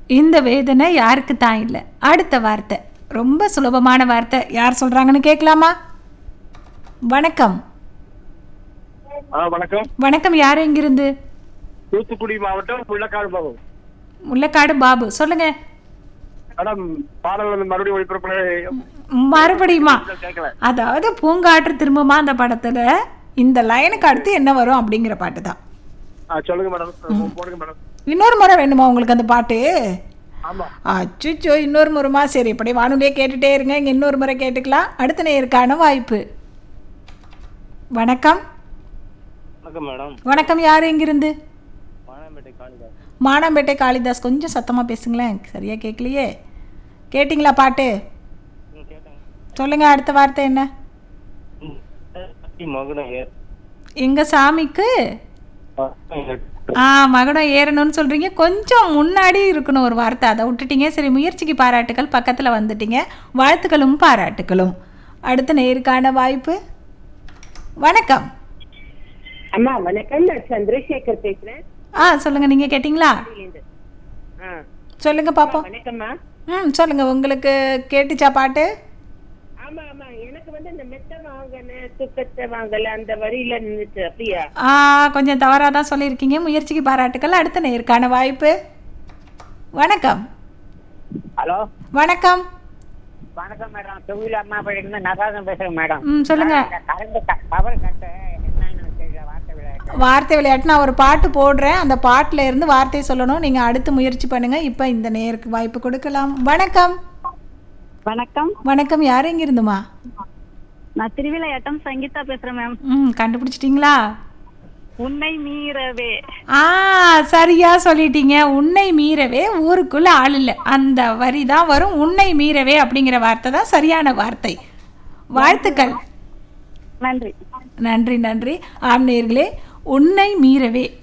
இந்த வேதனை யாருக்கு தான் இல்லை அடுத்த வார்த்தை ரொம்ப சுலபமான வார்த்தை யார் சொல்றாங்கன்னு கேட்கலாமா வணக்கம் ஆ வணக்கம் வணக்கம் யார் எங்கிருந்து தூத்துக்குடி மாவட்டம் முள்ளக்காடு பாபு முள்ளக்காடு பாபு சொல்லுங்க மேடம் பாடல் வந்து மறுபடியும் ஒளிபரப்பு மறுபடியுமா கேட்கல அதாவது பூங்காற்று திரும்புமா அந்த படத்துல இந்த லைனுக்கு அடுத்து என்ன வரும் அப்படிங்கிற பாட்டு தான் ஆ சொல்லுங்க மேடம் போடுங்க மேடம் இன்னொரு முறை வேணுமா உங்களுக்கு அந்த பாட்டு ஆமா அச்சுச்சோ இன்னொரு முறைமா சரி இப்படி வானொலியே கேட்டுட்டே இருங்க இங்கே இன்னொரு முறை கேட்டுக்கலாம் அடுத்த நேருக்கான வாய்ப்பு வணக்கம் வணக்கம் மேடம் வணக்கம் யார் எங்கிருந்து மானாம்பேட்டை காளிதாஸ் மானாம்பேட்டை காளிதாஸ் கொஞ்சம் சத்தமாக பேசுங்களேன் சரியா கேட்கலையே கேட்டிங்களா பாட்டு கேட்டேன் சொல்லுங்க அடுத்த வார்த்தை என்ன மகுடம் ஏர் எங்க சாமிக்கு ஆ மகுடம் ஏறணும்னு சொல்றீங்க கொஞ்சம் முன்னாடி இருக்கணும் ஒரு வார்த்தை அதை விட்டுட்டீங்க சரி முயற்சிக்கு பாராட்டுகள் பக்கத்தில் வந்துட்டீங்க வாழ்த்துக்களும் பாராட்டுகளும் அடுத்த நேருக்கான வாய்ப்பு வணக்கம் அம்மா வணக்கம் நான் சந்திரசேகர் பேசுறேன் ஆ சொல்லுங்க நீங்க கேட்டிங்களா டெல்லியிலிருந்து. ஆ, சொல்லுங்க பாப்போம் வணக்கம்மா ம் சொல்லுங்க உங்களுக்கு கேட்டுச்சா பாட்டு ஆமா ஆமா எனக்கு வந்து இந்த மெத்த வாங்கல துக்கத்தை வாங்கல அந்த வரியில நின்னுச்சு அப்படியா ஆ கொஞ்சம் தவறாக தான் சொல்லியிருக்கீங்க முயற்சிக்கு பாராட்டுக்கள் அடுத்த நேருக்கான வாய்ப்பு வணக்கம் ஹலோ வணக்கம் வணக்கம் மேடம் தொகுதியில் அம்மா பள்ளியிலிருந்து நகாதம் பேசுறேன் மேடம் ம் சொல்லுங்க கரண்ட் கவர் கட்டு என்னன்னு தெரியல வார்த்தை விளையாட்டு வார்த்தை விளையாட்டு நான் ஒரு பாட்டு போடுறேன் அந்த பாட்டில் இருந்து வார்த்தை சொல்லணும் நீங்கள் அடுத்து முயற்சி பண்ணுங்க இப்போ இந்த நேருக்கு வாய்ப்பு கொடுக்கலாம் வணக்கம் வணக்கம் வணக்கம் யார் எங்க இருந்துமா நான் திருவிளையாட்டம் சங்கீதா பேசுறேன் மேம் ம் கண்டுபிடிச்சிட்டிங்களா உன்னை மீறவே ஆ சரியா சொல்லிட்டீங்க உன்னை மீறவே ஊருக்குள்ள ஆள் இல்லை அந்த வரி தான் வரும் உன்னை மீறவே அப்படிங்கிற வார்த்தை தான் சரியான வார்த்தை வாழ்த்துக்கள் நன்றி நன்றி நன்றி ஆம் நேயர்களே உன்னை மீறவே